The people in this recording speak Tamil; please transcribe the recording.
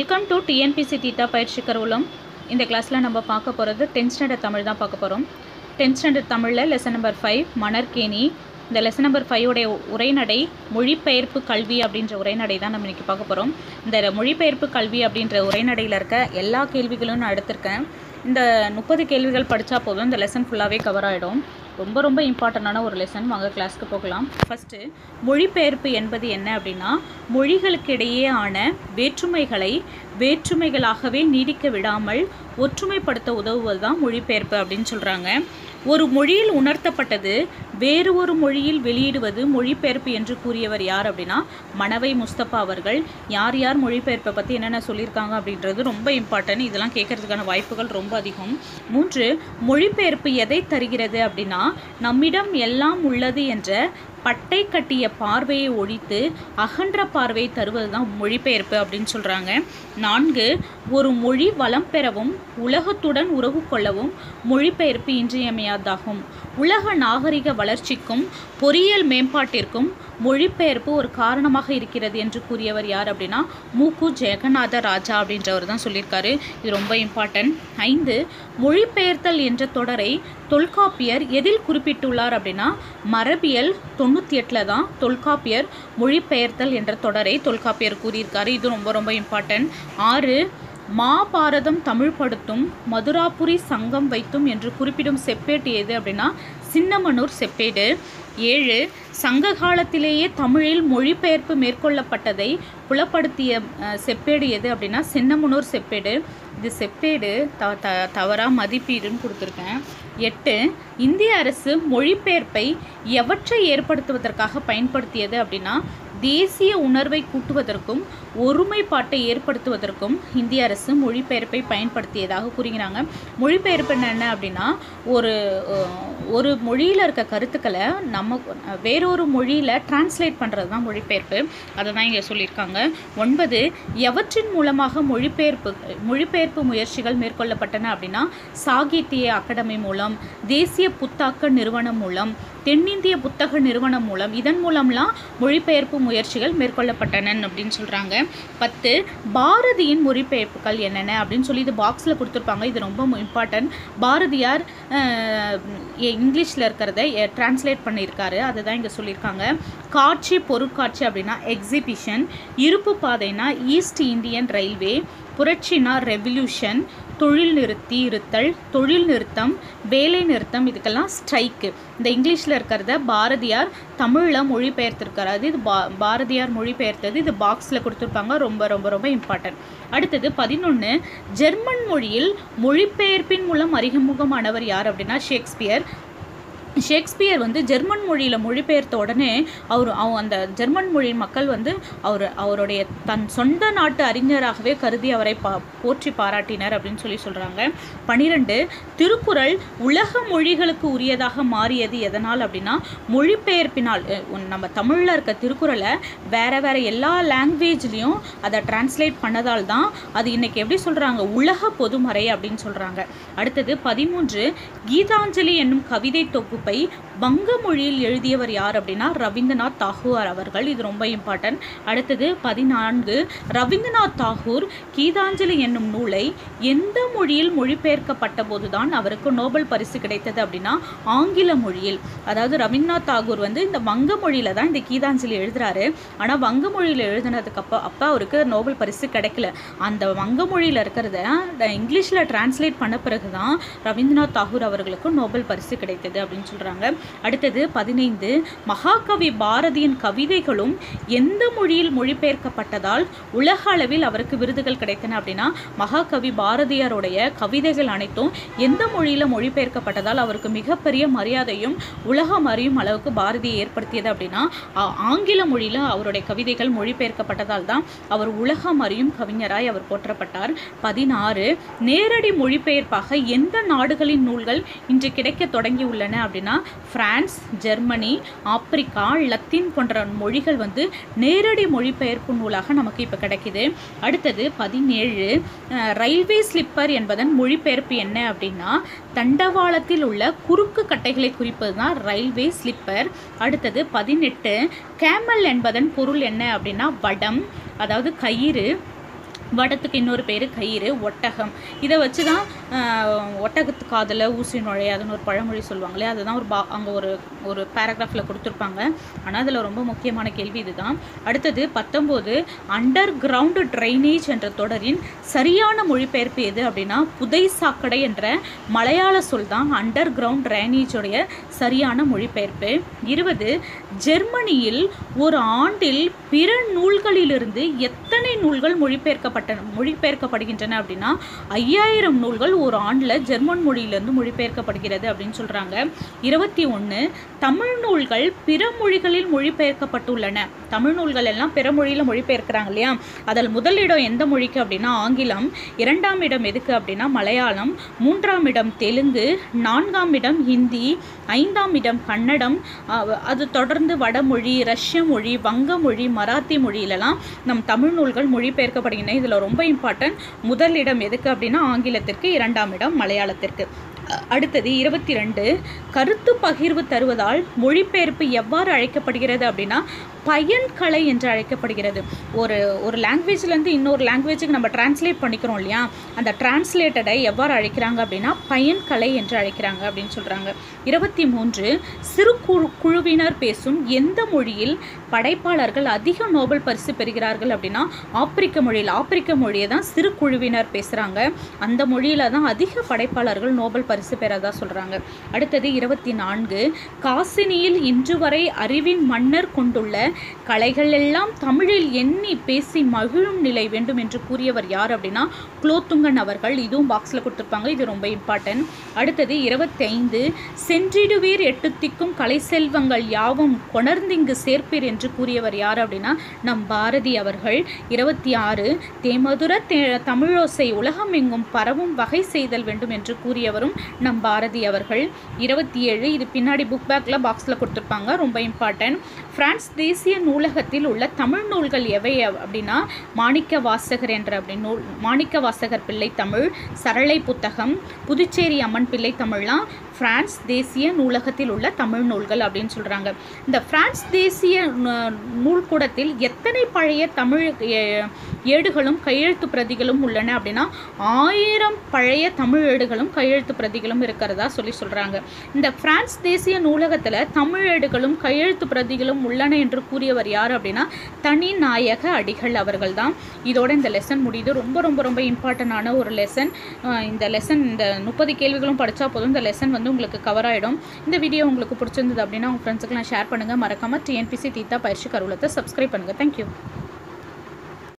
வெல்கம் டு டிஎன்பிசி தீட்டா பயிற்சி கருவூலம் இந்த கிளாஸில் நம்ம பார்க்க போகிறது டென்த் ஸ்டாண்டர்ட் தமிழ் தான் பார்க்க போகிறோம் டென்த் ஸ்டாண்டர்ட் தமிழில் லெசன் நம்பர் ஃபைவ் மணற்கேணி இந்த லெசன் நம்பர் ஃபைவோடைய உரைநடை மொழிபெயர்ப்பு கல்வி அப்படின்ற உரைநடை தான் நம்ம இன்றைக்கி பார்க்க போகிறோம் இந்த மொழிபெயர்ப்பு கல்வி அப்படின்ற உரைநடையில் இருக்க எல்லா கேள்விகளும் நான் எடுத்திருக்கேன் இந்த முப்பது கேள்விகள் படித்தா போதும் இந்த லெசன் ஃபுல்லாகவே கவர் ஆகிடும் ரொம்ப ரொம்ப இம்பார்ட்டண்டான ஒரு லெசன் வாங்க கிளாஸ்க்கு போகலாம் ஃபஸ்ட்டு மொழிபெயர்ப்பு என்பது என்ன அப்படின்னா மொழிகளுக்கிடையே ஆன வேற்றுமைகளை வேற்றுமைகளாகவே நீடிக்க விடாமல் ஒற்றுமைப்படுத்த உதவுவது தான் மொழிபெயர்ப்பு அப்படின்னு சொல்கிறாங்க ஒரு மொழியில் உணர்த்தப்பட்டது வேறு ஒரு மொழியில் வெளியிடுவது மொழிபெயர்ப்பு என்று கூறியவர் யார் அப்படின்னா மணவை முஸ்தபா அவர்கள் யார் யார் மொழிபெயர்ப்பை பற்றி என்னென்ன சொல்லியிருக்காங்க அப்படின்றது ரொம்ப இம்பார்ட்டன்ட் இதெல்லாம் கேட்கறதுக்கான வாய்ப்புகள் ரொம்ப அதிகம் மூன்று மொழிபெயர்ப்பு எதை தருகிறது அப்படின்னா நம்மிடம் எல்லாம் உள்ளது என்ற பட்டை கட்டிய பார்வையை ஒழித்து அகன்ற பார்வையை தருவது தான் மொழிபெயர்ப்பு அப்படின்னு சொல்கிறாங்க நான்கு ஒரு மொழி வளம் பெறவும் உலகத்துடன் உறவு கொள்ளவும் மொழிபெயர்ப்பு இன்றியமையாதாகும் உலக நாகரிக வளர்ச்சிக்கும் பொறியியல் மேம்பாட்டிற்கும் மொழிபெயர்ப்பு ஒரு காரணமாக இருக்கிறது என்று கூறியவர் யார் அப்படின்னா மூக்கு ஜெகநாத ராஜா அப்படின்றவர் தான் சொல்லியிருக்காரு இது ரொம்ப இம்பார்ட்டன்ட் ஐந்து மொழிபெயர்த்தல் என்ற தொடரை தொல்காப்பியர் எதில் குறிப்பிட்டுள்ளார் அப்படின்னா மரபியல் தொண்ணூற்றி எட்டில் தான் தொல்காப்பியர் மொழிபெயர்த்தல் என்ற தொடரை தொல்காப்பியர் கூறியிருக்காரு இது ரொம்ப ரொம்ப இம்பார்ட்டன்ட் ஆறு மாபாரதம் தமிழ் படுத்தும் மதுராபுரி சங்கம் வைத்தும் என்று குறிப்பிடும் செப்பேட்டு எது அப்படின்னா சின்னமனூர் செப்பேடு ஏழு சங்க காலத்திலேயே தமிழில் மொழிபெயர்ப்பு மேற்கொள்ளப்பட்டதை புலப்படுத்திய அஹ், செப்பேடு எது அப்படின்னா சின்னமனூர் செப்பேடு இது செப்பேடு த த தவறாக மதிப்பீடுன்னு கொடுத்துருக்கேன் எட்டு இந்திய அரசு மொழிபெயர்ப்பை எவற்றை ஏற்படுத்துவதற்காக பயன்படுத்தியது அப்படின்னா தேசிய உணர்வை கூட்டுவதற்கும் ஒருமைப்பாட்டை ஏற்படுத்துவதற்கும் இந்திய அரசு மொழிபெயர்ப்பை பயன்படுத்தியதாக கூறுகிறாங்க மொழிபெயர்ப்பு என்ன அப்படின்னா ஒரு அஹ், ஒரு மொழியில் இருக்க கருத்துக்களை நம்ம வேறொரு மொழியில் டிரான்ஸ்லேட் பண்ணுறது தான் மொழிபெயர்ப்பு அதை தான் இங்கே சொல்லியிருக்காங்க ஒன்பது எவற்றின் மூலமாக மொழிபெயர்ப்பு மொழிபெயர்ப்பு முயற்சிகள் மேற்கொள்ளப்பட்டன அப்படின்னா சாகித்ய அகாடமி மூலம் தேசிய புத்தாக்க நிறுவனம் மூலம் தென்னிந்திய புத்தக நிறுவனம் மூலம் இதன் மூலம்லாம் மொழிபெயர்ப்பு முயற்சிகள் மேற்கொள்ளப்பட்டன அப்படின்னு சொல்கிறாங்க பத்து பாரதியின் மொழிபெயர்ப்புகள் என்னென்ன அப்படின்னு சொல்லி இது பாக்ஸில் கொடுத்துருப்பாங்க இது ரொம்ப இம்பார்ட்டன்ட் பாரதியார் இங்கிலீஷில் இருக்கிறத டிரான்ஸ்லேட் பண்ணியிருக்காரு அதை தான் இங்கே சொல்லியிருக்காங்க காட்சி பொருட்காட்சி அப்படின்னா எக்ஸிபிஷன் இருப்பு பாதைனா ஈஸ்ட் இந்தியன் ரயில்வே புரட்சினா ரெவல்யூஷன் தொழில் நிறுத்தி இருத்தல் தொழில் நிறுத்தம் வேலை நிறுத்தம் இதுக்கெல்லாம் ஸ்ட்ரைக்கு இந்த இங்கிலீஷில் இருக்கிறத பாரதியார் தமிழில் மொழிபெயர்த்திருக்காரு அது இது பா பாரதியார் மொழிபெயர்த்தது இது பாக்ஸில் கொடுத்துருப்பாங்க ரொம்ப ரொம்ப ரொம்ப இம்பார்ட்டன்ட் அடுத்தது பதினொன்று ஜெர்மன் மொழியில் மொழிபெயர்ப்பின் மூலம் அறிமுகமானவர் யார் அப்படின்னா ஷேக்ஸ்பியர் ஷேக்ஸ்பியர் வந்து ஜெர்மன் மொழியில் மொழிபெயர்த்த உடனே அவர் அவ அந்த ஜெர்மன் மொழி மக்கள் வந்து அவர் அவருடைய தன் சொந்த நாட்டு அறிஞராகவே கருதி அவரை பா போற்றி பாராட்டினர் அப்படின்னு சொல்லி சொல்கிறாங்க பனிரெண்டு திருக்குறள் உலக மொழிகளுக்கு உரியதாக மாறியது எதனால் அப்படின்னா மொழிபெயர்ப்பினால் அஹ், உன் நம்ம தமிழில் இருக்க திருக்குறளை வேறு வேறு எல்லா லாங்குவேஜ்லேயும் அதை டிரான்ஸ்லேட் பண்ணதால் தான் அது இன்னைக்கு எப்படி சொல்கிறாங்க உலக பொதுமறை அப்படின்னு சொல்கிறாங்க அடுத்தது பதிமூன்று கீதாஞ்சலி என்னும் கவிதை தொகுப்பை வங்க மொழியில் எழுதியவர் யார் அப்படின்னா ரவீந்திரநாத் தாகூர் அவர்கள் இது ரொம்ப இம்பார்ட்டன்ட் அடுத்தது பதினான்கு ரவீந்திரநாத் தாகூர் கீதாஞ்சலி என்னும் நூலை எந்த மொழியில் மொழிபெயர்க்கப்பட்ட போதுதான் அவருக்கு நோபல் பரிசு கிடைத்தது அப்படின்னா ஆங்கில மொழியில் அதாவது ரவீந்திரநாத் தாகூர் வந்து இந்த வங்க மொழியில தான் இந்த கீதாஞ்சலி எழுதுறாரு ஆனால் வங்க மொழியில் எழுதுனதுக்கு அப்போ அப்போ அவருக்கு நோபல் பரிசு கிடைக்கல அந்த வங்க மொழியில் இருக்கிறத இங்கிலீஷில் டிரான்ஸ்லேட் பண்ண பிறகு தான் ரவீந்திரநாத் தாகூர் அவர்களுக்கு நோபல் பரிசு கிடைத்தது அப்படின்னு சொல்கிறாங்க அடுத்தது பதினைந்து மகாகவி பாரதியின் கவிதைகளும் எந்த மொழியில் மொழிபெயர்க்கப்பட்டதால் உலக அளவில் அவருக்கு விருதுகள் கிடைத்தன அப்படின்னா மகாகவி பாரதியாருடைய கவிதைகள் அனைத்தும் எந்த மொழியில் மொழிபெயர்க்கப்பட்டதால் அவருக்கு மிகப்பெரிய மரியாதையும் உலகம் அறியும் அளவுக்கு பாரதியை ஏற்படுத்தியது அப்படின்னா ஆ- ஆங்கில மொழியில் அவருடைய கவிதைகள் மொழிபெயர்க்கப்பட்டதால் தான் அவர் உலகம் அறியும் கவிஞராய் அவர் போற்றப்பட்டார் பதினாறு நேரடி மொழிபெயர்ப்பாக எந்த நாடுகளின் நூல்கள் இன்று கிடைக்க தொடங்கியுள்ளன அப்படின்னா பிரான்ஸ் ஜெர்மனி ஆப்பிரிக்கா லத்தீன் போன்ற மொழிகள் வந்து நேரடி மொழிபெயர்ப்பு நூலாக நமக்கு இப்போ கிடைக்குது அடுத்தது பதினேழு அஹ், ரயில்வே ஸ்லிப்பர் என்பதன் மொழிபெயர்ப்பு என்ன அப்படின்னா தண்டவாளத்தில் உள்ள குறுக்கு கட்டைகளை குறிப்பது தான் ரயில்வே ஸ்லிப்பர் அடுத்தது பதினெட்டு கேமல் என்பதன் பொருள் என்ன அப்படின்னா வடம் அதாவது கயிறு வடத்துக்கு இன்னொரு பேர் கயிறு ஒட்டகம் இதை வச்சு தான் ஒட்டகத்து காதில் ஊசி நுழையாதுன்னு ஒரு பழமொழி சொல்லுவாங்களே அதுதான் ஒரு பா அங்கே ஒரு ஒரு பேராகிராஃபில் கொடுத்துருப்பாங்க ஆனால் அதில் ரொம்ப முக்கியமான கேள்வி இதுதான் அடுத்தது பத்தொம்போது அண்டர் கிரவுண்டு ட்ரைனேஜ் என்ற தொடரின் சரியான மொழிபெயர்ப்பு எது அப்படின்னா புதை சாக்கடை என்ற மலையாள சொல் தான் அண்டர் கிரவுண்ட் ட்ரைனேஜோடைய சரியான மொழிபெயர்ப்பு இருபது ஜெர்மனியில் ஒரு ஆண்டில் பிற நூல்களிலிருந்து எத்தனை நூல்கள் மொழிபெயர்க்கப்பட்டன மொழிபெயர்க்கப்படுகின்றன அப்படின்னா ஐயாயிரம் நூல்கள் ஒரு ஆண்டில் ஜெர்மன் மொழியிலிருந்து மொழிபெயர்க்கப்படுகிறது அப்படின்னு சொல்கிறாங்க இருபத்தி ஒன்று தமிழ் நூல்கள் பிற மொழிகளில் மொழிபெயர்க்கப்பட்டுள்ளன தமிழ் நூல்கள் எல்லாம் பிற மொழியில் மொழிபெயர்க்கிறாங்க இல்லையா அதில் முதல் இடம் எந்த மொழிக்கு அப்படின்னா ஆங்கிலம் இரண்டாம் இடம் எதுக்கு அப்படின்னா மலையாளம் மூன்றாம் இடம் தெலுங்கு நான்காம் இடம் ஹிந்தி ஐந்தாம் இடம் கன்னடம் அஹ், அது தொடர்ந்து வடமொழி ரஷ்ய மொழி வங்க மொழி மராத்தி மொழியிலலாம் நம் தமிழ் நூல்கள் மொழிபெயர்க்கப்படுகின்றன இதில் ரொம்ப இம்பார்ட்டன்ட் முதல் இடம் எதுக்கு அப்படின்னா ஆங்கிலத்திற்கு இரண்டாம் இடம் மலையாளத்திற்கு அ- அடுத்தது இருபத்தி ரெண்டு கருத்து பகிர்வு தருவதால் மொழிபெயர்ப்பு எவ்வாறு அழைக்கப்படுகிறது அப்படின்னா பயன்கலை என்று அழைக்கப்படுகிறது ஒரு ஒரு லாங்குவேஜ்லேருந்து இன்னொரு லாங்குவேஜுக்கு நம்ம டிரான்ஸ்லேட் பண்ணிக்கிறோம் இல்லையா அந்த டிரான்ஸ்லேட்டடை எவ்வாறு அழைக்கிறாங்க அப்படின்னா பயன்கலை என்று அழைக்கிறாங்க அப்படின்னு சொல்கிறாங்க இருபத்தி மூன்று சிறு குழு குழுவினர் பேசும் எந்த மொழியில் படைப்பாளர்கள் அதிக நோபல் பரிசு பெறுகிறார்கள் அப்படின்னா ஆப்பிரிக்க மொழியில் ஆப்பிரிக்க மொழியை தான் சிறு குழுவினர் பேசுகிறாங்க அந்த மொழியில் தான் அதிக படைப்பாளர்கள் நோபல் பரிசு பெறதா சொல்கிறாங்க அடுத்தது இருபத்தி நான்கு காசினியில் இன்று வரை அறிவின் மன்னர் கொண்டுள்ள கலைகள் எல்லாம் தமிழில் எண்ணி பேசி மகிழும் நிலை வேண்டும் என்று கூறியவர் யார் அப்படின்னா குலோத்துங்கன் அவர்கள் இதுவும் பாக்ஸில் கொடுத்துருப்பாங்க இது ரொம்ப இம்பார்ட்டன்ட் அடுத்தது இருபத்தி ஐந்து சென்றிடுவீர் எட்டு திக்கும் கலை செல்வங்கள் யாவும் கொணர்ந்திங்கு சேர்ப்பீர் என்று கூறியவர் யார் அப்படின்னா நம் பாரதி அவர்கள் இருபத்தி ஆறு தேமதுர தே தமிழோசை உலகம் எங்கும் பரவும் வகை செய்தல் வேண்டும் என்று கூறியவரும் நம் பாரதி அவர்கள் இருபத்தி ஏழு இது பின்னாடி புக் பேக்கில் பாக்ஸில் கொடுத்துருப்பாங்க ரொம்ப இம்பார்ட்டன்ட் பிரான்ஸ் தேசிய நூலகத்தில் உள்ள தமிழ் நூல்கள் எவை அப்~ அப்படின்னா மாணிக்க வாசகர் என்ற அப்படி நூல் மாணிக்க வாசகர் பிள்ளை தமிழ் சரளை புத்தகம் புதுச்சேரி அம்மன் பிள்ளை தமிழ்லாம் பிரான்ஸ் தேசிய நூலகத்தில் உள்ள தமிழ் நூல்கள் அப்படின்னு சொல்கிறாங்க இந்த பிரான்ஸ் தேசிய நூ- நூல்கூடத்தில் எத்தனை பழைய தமிழ் ஏ- ஏடுகளும் கையெழுத்து பிரதிகளும் உள்ளன அப்படின்னா ஆயிரம் பழைய தமிழ் ஏடுகளும் கையெழுத்து பிரதிகளும் இருக்கிறதா சொல்லி சொல்கிறாங்க இந்த பிரான்ஸ் தேசிய நூலகத்தில் தமிழ் ஏடுகளும் கையெழுத்து பிரதிகளும் உள்ளன என்று கூறியவர் யார் அப்படின்னா தனி நாயக அடிகள் அவர்கள் தான் இதோட இந்த லெசன் முடியுது ரொம்ப ரொம்ப ரொம்ப இம்பார்ட்டண்டான ஒரு லெசன் இந்த லெசன் இந்த முப்பது கேள்விகளும் படித்தா போதும் இந்த லெசன் வந்து உங்களுக்கு கவர் ஆகிடும் இந்த வீடியோ உங்களுக்கு பிடிச்சிருந்தது அப்படின்னா உங்கள் ஃப்ரெண்ட்ஸுக்கெல்லாம் ஷேர் பண்ணுங்கள் மறக்காமல் டிஎன்பிசி தீத்தா பயிற்சி கருவலத்தை சப்ஸ்கிரைப் பண்ணுங்கள் தேங்க்யூ